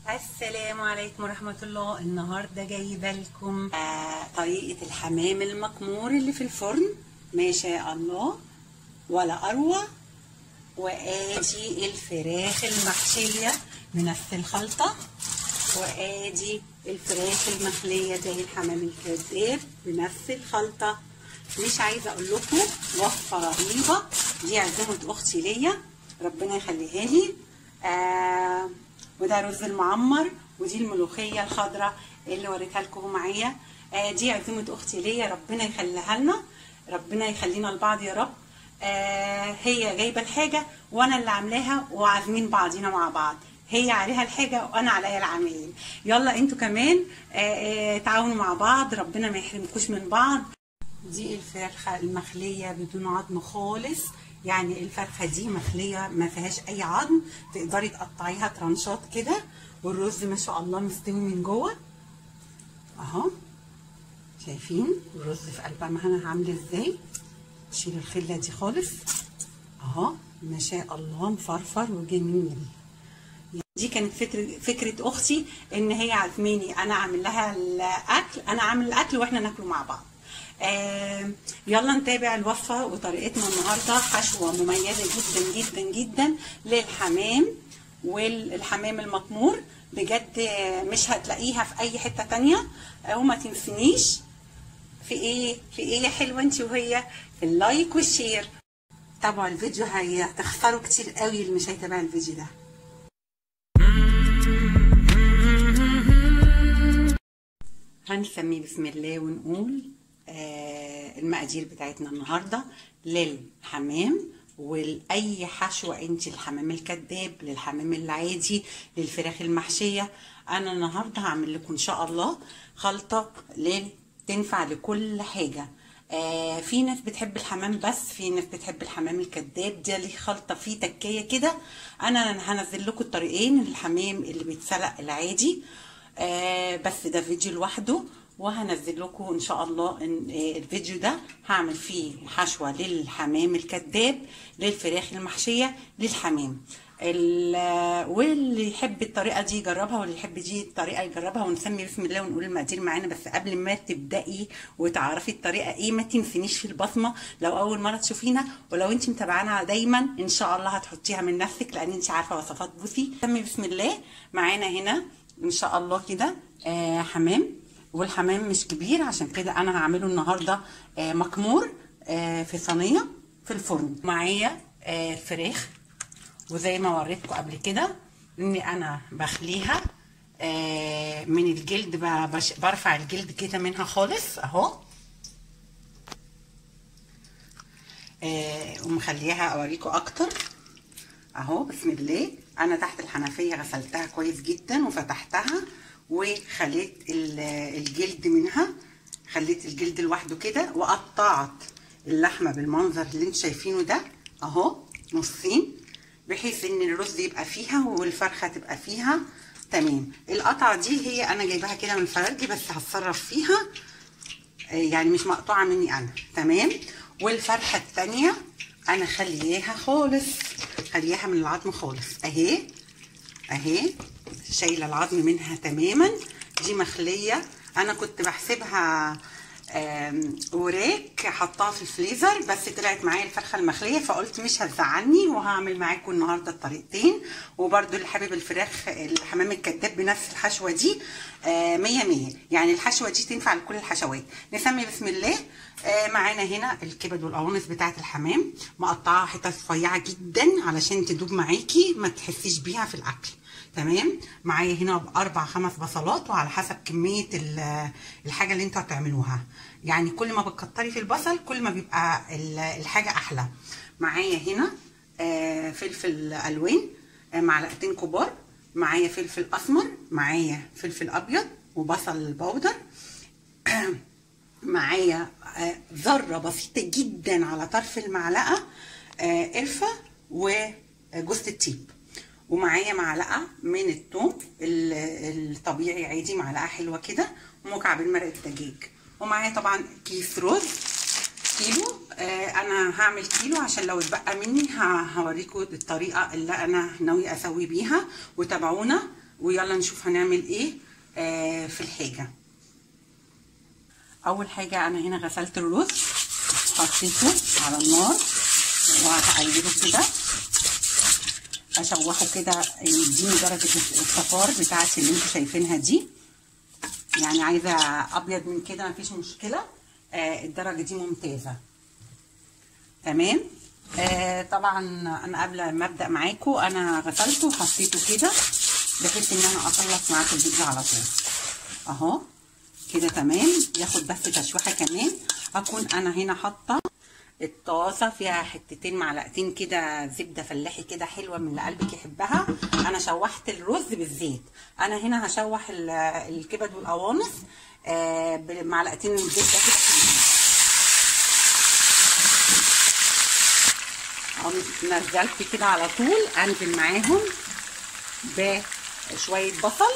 السلام عليكم ورحمة الله النهاردة جايبة لكم آه طريقة الحمام المكمور اللي في الفرن ما شاء الله ولا أروع وآدي الفراخ المحشية بنفس الخلطة وآدي الفراخ المخلية زي الحمام الكذاب بنفس الخلطة مش عايزة أقول لكم وصفة رهيبة دي عزومة أختي ليا ربنا يخليها لي آه وده رز المعمر ودي الملوخيه الخضراء اللي وريتها لكم معايا آه دي عزومه اختي ليا ربنا يخليها لنا ربنا يخلينا لبعض يا رب آه هي جايبه الحاجه وانا اللي عاملاها وعازمين بعضينا مع بعض هي عليها الحاجه وانا عليا العمايل يلا انتوا كمان آه آه تعاونوا مع بعض ربنا ما يحرمكوش من بعض دي الفرخه المخليه بدون عظم خالص يعني الفرخه دي مخليه ما فيهاش اي عظم تقدري تقطعيها ترانشات كده والرز ما شاء الله مستوي من جوه اهو شايفين الرز في قلبها معانا عامل ازاي شيل الخله دي خالص اهو ما شاء الله مفرفر وجميل دي كانت فكرة, فكرة أختي إن هي عازماني أنا أعمل لها الأكل أنا أعمل الأكل وإحنا ناكله مع بعض. آه يلا نتابع الوصفة وطريقتنا النهاردة حشوة مميزة جدا جدا جدا للحمام والحمام المطمور بجد مش هتلاقيها في أي حتة تانية آه وما تنسنيش في إيه في إيه يا حلوة أنت وهي في اللايك والشير تابعوا الفيديو هتخسروا كتير قوي اللي مش هيتابع الفيديو ده هنسميه بسم الله ونقول آه المقادير بتاعتنا النهارده للحمام ولاي حشوه انت الحمام الكذاب للحمام العادي للفراخ المحشيه انا النهارده هعمل لكم ان شاء الله خلطه لل تنفع لكل حاجه آه في ناس بتحب الحمام بس في ناس بتحب الحمام الكذاب دي ليه خلطه فيه تكايه كده انا هنزل لكم الطريقين الحمام اللي بيتسلق العادي آه بس ده فيديو لوحده وهنزل لكم ان شاء الله إن الفيديو ده هعمل فيه حشوه للحمام الكذاب للفراخ المحشيه للحمام واللي يحب الطريقه دي يجربها واللي يحب دي الطريقه يجربها ونسمي بسم الله ونقول المقادير معانا بس قبل ما تبداي وتعرفي الطريقه ايه ما تنسينيش في البصمه لو اول مره تشوفينا ولو انت متابعانا دايما ان شاء الله هتحطيها من نفسك لان انت عارفه وصفات بوسي سمي بسم الله معانا هنا ان شاء الله كده آه حمام والحمام مش كبير عشان كده انا هعمله النهارده آه مكمور آه في صينيه في الفرن معايا آه فراخ وزي ما وريتكم قبل كده اني انا بخليها من الجلد برفع الجلد كده منها خالص اهو ومخليها اوريكم اكتر اهو بسم الله انا تحت الحنفيه غسلتها كويس جدا وفتحتها وخليت الجلد منها خليت الجلد لوحده كده وقطعت اللحمه بالمنظر اللي انتوا شايفينه ده اهو نصين بحيث ان الرز يبقى فيها والفرخه تبقى فيها تمام القطعه دي هي انا جايباها كده من الفرارجي بس هتصرف فيها يعني مش مقطوعه مني انا تمام والفرخه الثانيه انا خليها خالص خليها من العظم خالص اهي اهي شايله العظم منها تماما دي مخليه انا كنت بحسبها وراك حطاها في الفريزر بس طلعت معايا الفرخه المخليه فقلت مش هتزعلني وهعمل معاكم النهارده الطريقتين وبرده اللي حابب الفراخ الحمام الكذاب بنفس الحشوه دي مية مية يعني الحشوه دي تنفع لكل الحشوات نسمي بسم الله معانا هنا الكبد والقوانص بتاعه الحمام مقطعه حتت رفيعه جدا علشان تدوب معاكي ما تحسيش بيها في الاكل تمام معايا هنا اربع خمس بصلات وعلى حسب كميه الحاجه اللي انتوا هتعملوها يعني كل ما بتكتري في البصل كل ما بيبقى الحاجه احلى معايا هنا فلفل الوان معلقتين كبار معايا فلفل اسمر معايا فلفل ابيض وبصل بودر معايا ذره بسيطه جدا على طرف المعلقه قرفه وجوز الطيب ومعايا معلقه من الثوم الطبيعي عادي معلقه حلوه كده ومكعب مرق الدجاج ومعايا طبعا كيس رز كيلو آه انا هعمل كيلو عشان لو اتبقى مني ه- هوريكم الطريقه اللي انا ناويه اسوي بيها وتابعونا ويلا نشوف هنعمل ايه آه في الحاجه اول حاجه انا هنا غسلت الرز حطيته على النار وهقلبه كده اشوحه كده يديني درجه الصفار بتاعتي اللي انتوا شايفينها دي يعني عايزه ابيض من كده مفيش مشكله آه الدرجه دي ممتازه تمام آه طبعا انا قبل ما ابدا معاكم انا غسلته وحطيته كده بحيث ان انا اخلص معاكم الفيديو على طول اهو كده تمام ياخد بس تشويحه كمان هكون انا هنا حاطه الطاسه فيها حتتين معلقتين كده زبده فلاحي كده حلوه من اللي قلبك يحبها انا شوحت الرز بالزيت انا هنا هشوح الكبد والقوانص آه بمعلقتين من الزيت ده كده نزلت كده على طول انزل معاهم بشويه بصل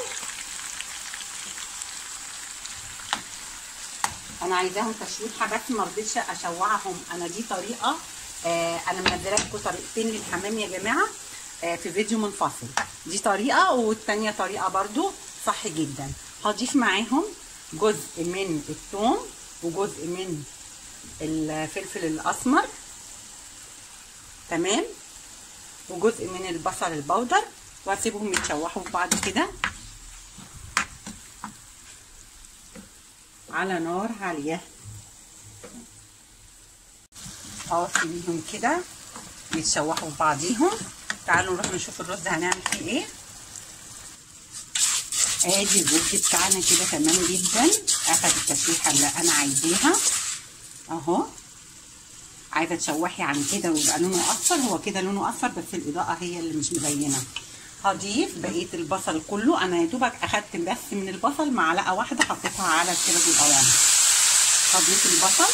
انا عايزاهم تشويحه بس ما رضيتش اشوعهم انا دي طريقه آه انا منزله لكم طريقتين للحمام يا جماعه آه في فيديو منفصل دي طريقه والتانيه طريقه برضو صح جدا هضيف معاهم جزء من الثوم وجزء من الفلفل الاسمر تمام وجزء من البصل البودر واسيبهم يتشوحوا في بعض كده على نار عالية اهو سيبيهم كده يتشوحوا في بعضيهم تعالوا نروح نشوف الرز هنعمل فيه ايه ادي الرز بتاعنا كده تمام جدا اخد التشويحه اللي انا عايزاها اهو عايزه تشوحي عن كده ويبقى لونه اصفر هو كده لونه اصفر بس الاضاءه هي اللي مش مبينه هضيف بقيه البصل كله انا يا دوبك اخدت بس من البصل معلقه واحده حطيتها على الكبد والقوانص هضيف البصل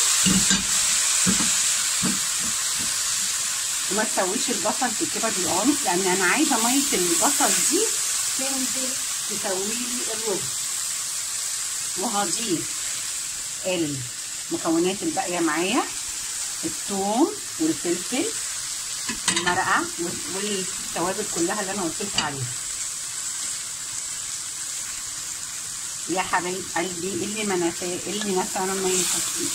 وما تسويش البصل في الكبد والقوانص لان انا عايزه ميه البصل دي تنزل تسوي لي الرز وهضيف المكونات الباقيه معايا الثوم والفلفل المرقه والتوابل كلها اللي انا قلت لكم عليها يا حبايب قلبي اللي ما نسى اللي نسى انا ما يحط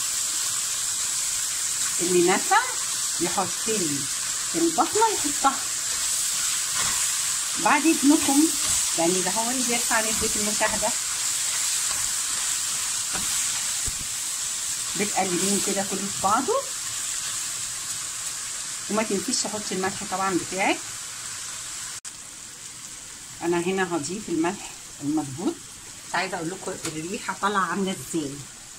اللي نسى يحط لي البصله يحطها بعد اذنكم يعني ده هو اللي بيرفع نسبه المشاهده بتقلبين كده كله في بعضه وما تنسيش تحطي الملح طبعا بتاعك انا هنا هضيف الملح المظبوط مش عايزه اقول لكم الريحه طالعه عامله ازاي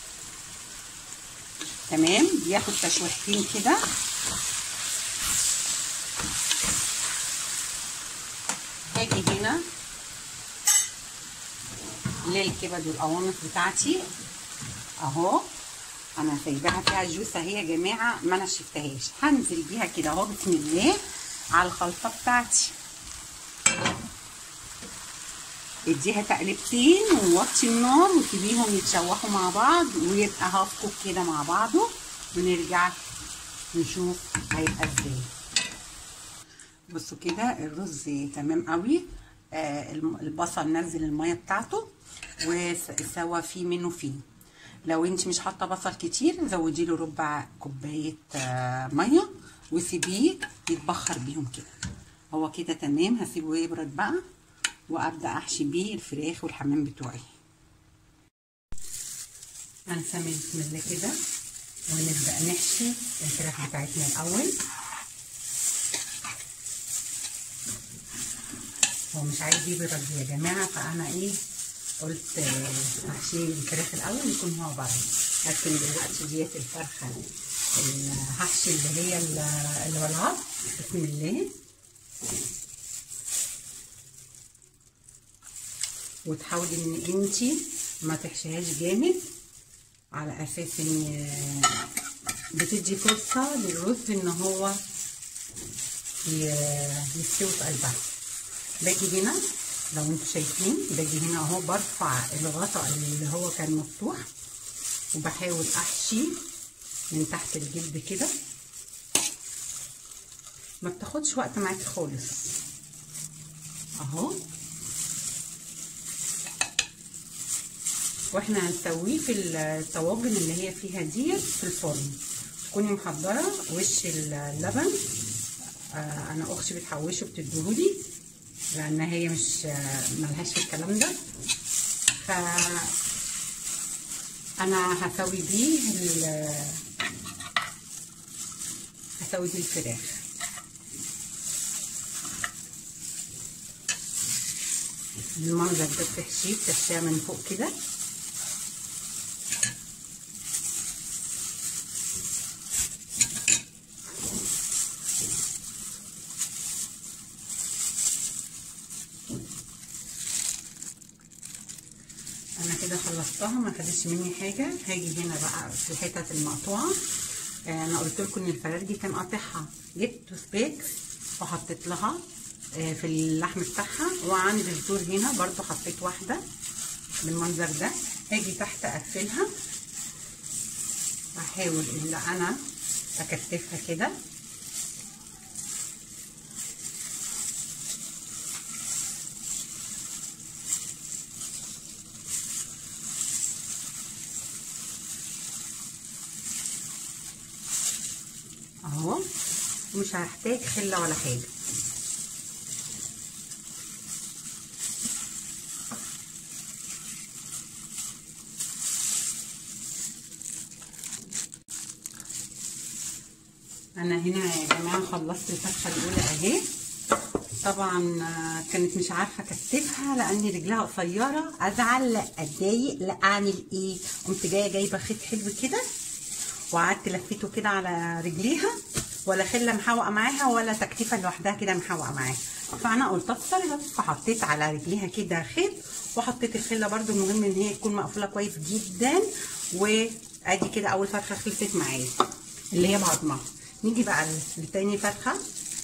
تمام بياخد تشويحتين كده هاجي هنا للكبد والقوانص بتاعتي اهو انا سايباها فيها جوسه اهي يا جماعه ما انا شفتهاش هنزل بيها كده اهو بسم الله على الخلطه بتاعتي اديها تقلبتين ووطي النار وسيبيهم يتشوحوا مع بعض ويبقى هافكوا كده مع بعضه ونرجع نشوف هيبقى ازاي بصوا كده الرز تمام قوي آه البصل نزل الميه بتاعته وسوى فيه منه فيه لو انت مش حاطه بصل كتير زودي له ربع كوبايه آه ميه وسيبيه يتبخر بيهم كده هو كده تمام هسيبه يبرد بقى وابدا احشي بيه الفراخ والحمام بتوعي هنسمي بسم الله كده ونبدا نحشي الفراخ بتاعتنا الاول هو مش عايز يبرد يا جماعه فانا ايه قلت احشي الفراخ الاول يكون هو برد لكن دلوقتي ديت الفرخه هحشي اللي هي اللي هو العظم بسم الله وتحاولي ان انتي ما تحشيهاش جامد على اساس ان بتدي فرصه للرز ان هو يستوي في قلبها باجي هنا لو انتوا شايفين باجي هنا اهو برفع الغطاء اللي هو كان مفتوح وبحاول احشي من تحت الجلد كده ما بتاخدش وقت معاكي خالص اهو واحنا هنسويه في الطواجن اللي هي فيها ديت في الفرن تكوني محضره وش اللبن آه انا اختي بتحوشه بتديهولي لان هي مش آه ملهاش في الكلام ده ف انا هسوي بيه هسوي بيه الفراخ المنظر ده بتحشيه بتحشيها من فوق كده انا كده خلصتها ما خدتش مني حاجه هاجي هنا بقى في الحتت المقطوعه انا قلت لكم ان الفراخ دي كان قاطعها جبت توثبيك وحطيت لها في اللحم بتاعها وعندي الزور هنا برضو حطيت واحده بالمنظر ده هاجي تحت اقفلها احاول ان انا اكتفها كده اهو مش هحتاج خله ولا حاجه انا هنا يا جماعه خلصت الفتحه الاولى اهي طبعا كانت مش عارفه اكتفها لان رجلها قصيره ازعل لا اتضايق لا اعمل ايه قمت جايه جايبه خيط حلو كده وقعدت لفيته كده على رجليها ولا خله محوقه معاها ولا تكتيفه لوحدها كده محوقه معاها فانا قلت اتصرف فحطيت على رجليها كده خيط وحطيت الخله برده المهم ان هي تكون مقفوله كويس جدا وادي كده اول فرخه خلصت معايا اللي هي بعضمها نيجي بقى لتاني فرخه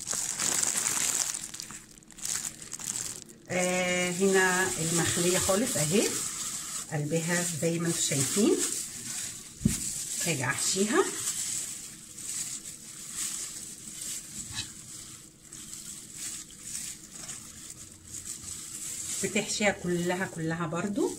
آه هنا المخليه خالص اهي قلبها زي ما انتم شايفين هاجي احشيها بتحشيها كلها كلها برضو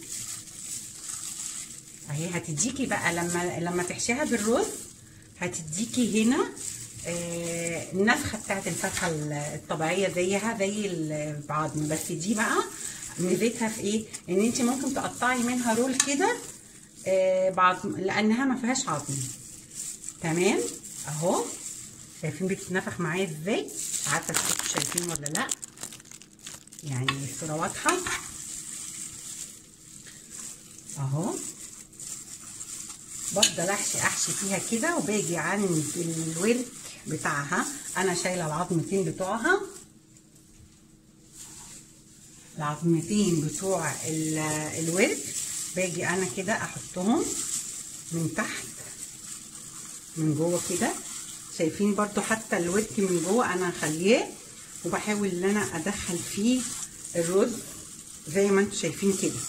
اهي هتديكي بقى لما لما تحشيها بالرز هتديكي هنا آه النفخه بتاعت الفرخه الطبيعيه زيها زي العظم بس دي بقى ميزتها في ايه ان انت ممكن تقطعي منها رول كده آه بعض لانها ما فيهاش عظم تمام اهو شايفين بتتنفخ معايا ازاي عارفه انتوا شايفين ولا لا يعني الصوره واضحه اهو بفضل احشي احشي فيها كده وباجي عند الورك بتاعها انا شايله العظمتين بتوعها العظمتين بتوع الورك باجي انا كده احطهم من تحت من جوه كده شايفين برضو حتى الورك من جوه انا خليه وبحاول ان انا ادخل فيه الرز زي ما انتم شايفين كده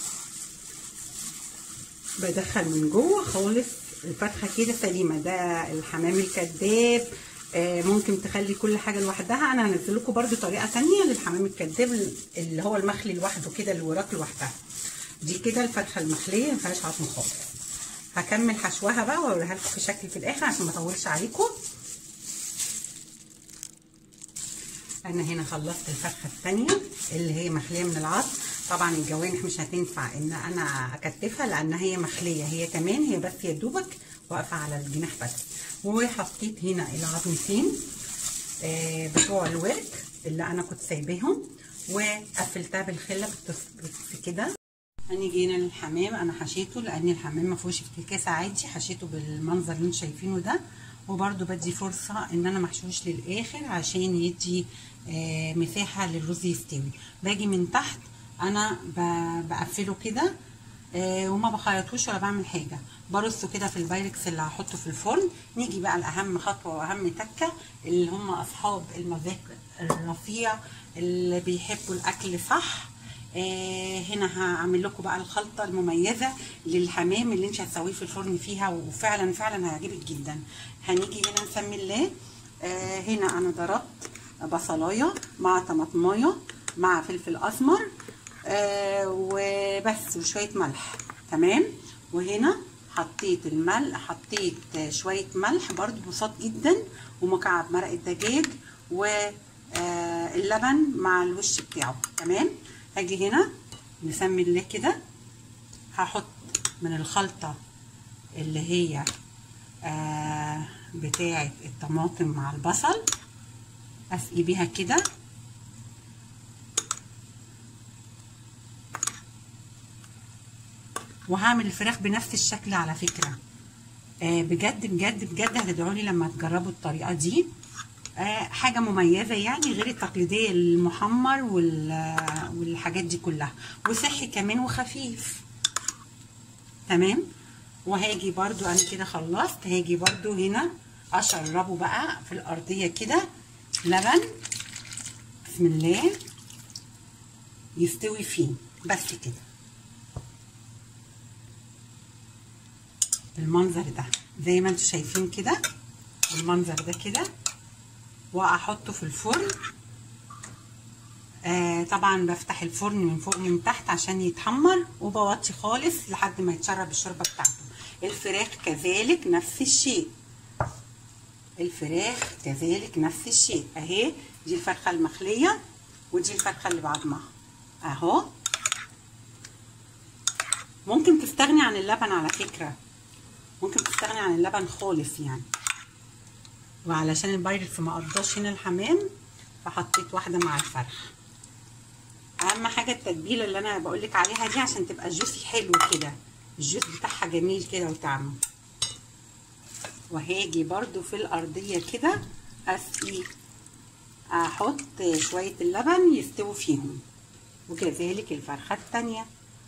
بدخل من جوه خالص الفتحه كده سليمه ده الحمام الكذاب آه ممكن تخلي كل حاجه لوحدها انا هنزل لكم برده طريقه تانية للحمام الكذاب اللي هو المخلي لوحده كده الوراك لوحدها دي كده الفتحه المخليه ما فيهاش عظم خالص هكمل حشوها بقى واوريها لكم في شكل في الاخر عشان ما اطولش عليكم انا هنا خلصت الفرخه الثانيه اللي هي مخليه من العظم طبعا الجوانح مش هتنفع ان انا اكتفها لان هي مخليه هي كمان هي بس يا دوبك واقفه على الجناح بس وحطيت هنا العظمتين آه بتوع الورك اللي انا كنت سايباهم وقفلتها بالخله في كده هنيجي هنا للحمام انا حشيته لان الحمام ما فيهوش افتكاسه عادي حشيته بالمنظر اللي انتم شايفينه ده وبرده بدي فرصه ان انا محشوش للاخر عشان يدي آه مساحه للرز يستوي باجي من تحت انا بقفله كده آه وما بخيطوش ولا بعمل حاجه برصه كده في البايركس اللي هحطه في الفرن نيجي بقى لاهم خطوه واهم تكه اللي هم اصحاب المزاج الرفيع اللي بيحبوا الاكل صح آه هنا هعمل لكم بقى الخلطه المميزه للحمام اللي انت هتسويه في الفرن فيها وفعلا فعلا هيعجبك جدا هنيجي هنا نسمي الله آه هنا انا ضربت بصلايه مع طماطمايه مع فلفل اسمر آه وبس وشويه ملح تمام وهنا حطيت الملح حطيت شويه ملح برضو بساط جدا ومكعب مرق الدجاج واللبن مع الوش بتاعه تمام هاجي هنا نسمي الله كده هحط من الخلطه اللي هي آه بتاعه الطماطم مع البصل اسقي بيها كده وهعمل الفراخ بنفس الشكل على فكره آه بجد بجد بجد هتدعوا لي لما تجربوا الطريقه دي آه حاجه مميزه يعني غير التقليديه المحمر والحاجات دي كلها وصحي كمان وخفيف تمام وهاجي برضو انا كده خلصت هاجي برضو هنا اشربه بقى في الارضيه كده لبن بسم الله يستوي فيه بس كده بالمنظر ده زي ما انتم شايفين كده بالمنظر ده كده واحطه في الفرن آه طبعا بفتح الفرن من فوق ومن تحت عشان يتحمر وبوطي خالص لحد ما يتشرب الشوربه بتاعته الفراخ كذلك نفس الشيء الفراخ كذلك نفس الشيء اهي دي الفرخه المخليه ودي الفرخه اللي بعضمها اهو ممكن تستغني عن اللبن على فكره ممكن تستغني عن اللبن خالص يعني وعلشان البايركس ما قضاش هنا الحمام فحطيت واحده مع الفرخ اهم حاجه التتبيله اللي انا بقولك عليها دي عشان تبقى جوسي حلو كده الجوس بتاعها جميل كده وطعمه وهاجي برضو في الارضيه كده اسقي احط شويه اللبن يستووا فيهم وكذلك الفرخه التانيه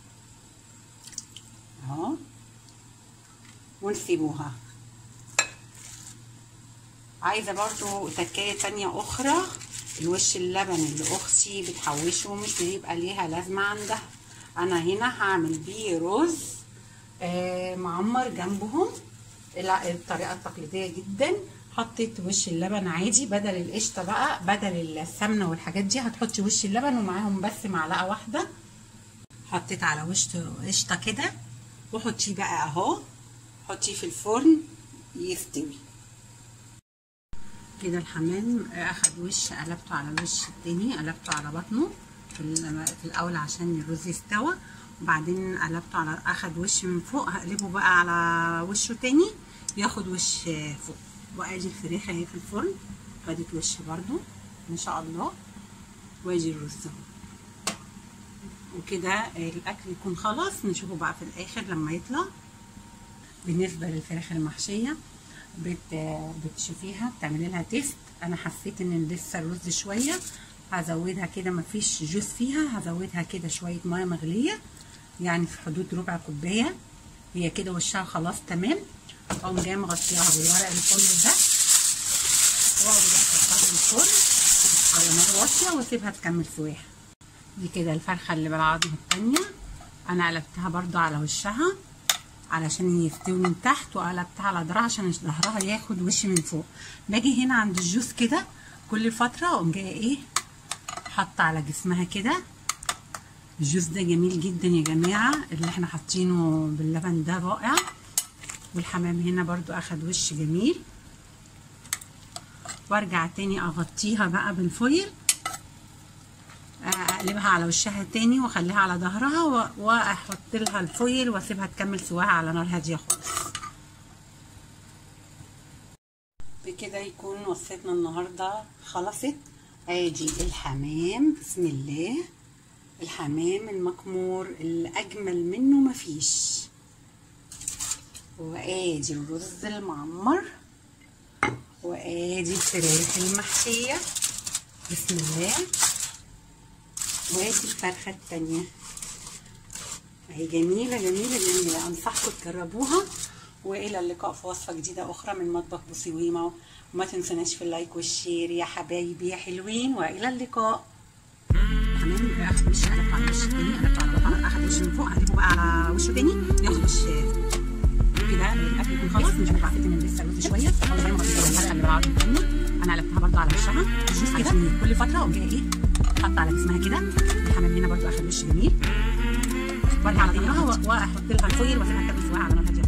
اهو ونسيبوها عايزه برضو تكايه تانية اخرى الوش اللبن اللي اختي بتحوشه مش بيبقى ليها لازمه عندها انا هنا هعمل بيه رز آه معمر جنبهم الطريقه التقليديه جدا حطيت وش اللبن عادي بدل القشطه بقى بدل السمنه والحاجات دي هتحطي وش اللبن ومعاهم بس معلقه واحده حطيت على وش قشطه كده وحطيه بقى اهو حطيه في الفرن يستوي كده الحمام اخد وش قلبته على الوش التاني قلبته على بطنه في, في الاول عشان الرز يستوى وبعدين قلبته على اخد وش من فوق هقلبه بقى على وشه تاني ياخد وش فوق وادي الفراخ اهي في الفرن خدت وش برضو ما شاء الله وادي الرز وكده الاكل يكون خلاص نشوفه بقى في الاخر لما يطلع بالنسبه للفراخ المحشيه بت... بتشوفيها بتعملي لها تيست انا حسيت ان لسه الرز شويه هزودها كده مفيش جوز فيها هزودها كده شويه ميه مغليه يعني في حدود ربع كوبايه هي كده وشها خلاص تمام اقوم جايه مغطياها بالورق الفل ده واقعد بقى احطها في الفرن على نار واطيه واسيبها تكمل سواها دي كده الفرخه اللي بالعظم التانيه انا قلبتها برضو على وشها علشان يستوي من تحت وقلبتها على ظهرها عشان ظهرها ياخد وش من فوق باجي هنا عند الجوز كده كل فتره اقوم جايه ايه حاطه على جسمها كده الجوز ده جميل جدا يا جماعه اللي احنا حاطينه باللبن ده رائع والحمام هنا برضو اخد وش جميل وارجع تاني اغطيها بقى بالفويل اقلبها على وشها تاني واخليها على ظهرها واحط لها الفويل واسيبها تكمل سواها على نار هاديه خالص بكده يكون وصفتنا النهارده خلصت ادي الحمام بسم الله الحمام المكمور اللي اجمل منه مفيش وادي الرز المعمر وادي الفراخ المحشيه بسم الله وادي الفرخه التانية اهي جميله جميله جميله انصحكم تجربوها والى اللقاء في وصفه جديده اخرى من مطبخ بوسيويما وما تنسوناش في اللايك والشير يا حبايبي يا حلوين والى اللقاء تمام اخد وش قلبت على وش تاني قلبت على البطن اخد وش من فوق هجيبه بقى على وشه تاني ياخد وش كده الاكل يكون خلاص نشوف بقى ان لسه الرز شويه او زي ما قلت الفرخه اللي بعض التانية انا قلبتها برضه على وشها الجوز كده كل فتره اقوم جايه ايه حاطه على جسمها كده الحمام هنا برضه اخد وش جميل وارجع على ظهرها و- واحط لها الفويل واسيبها تكمل سواها على نار هاديه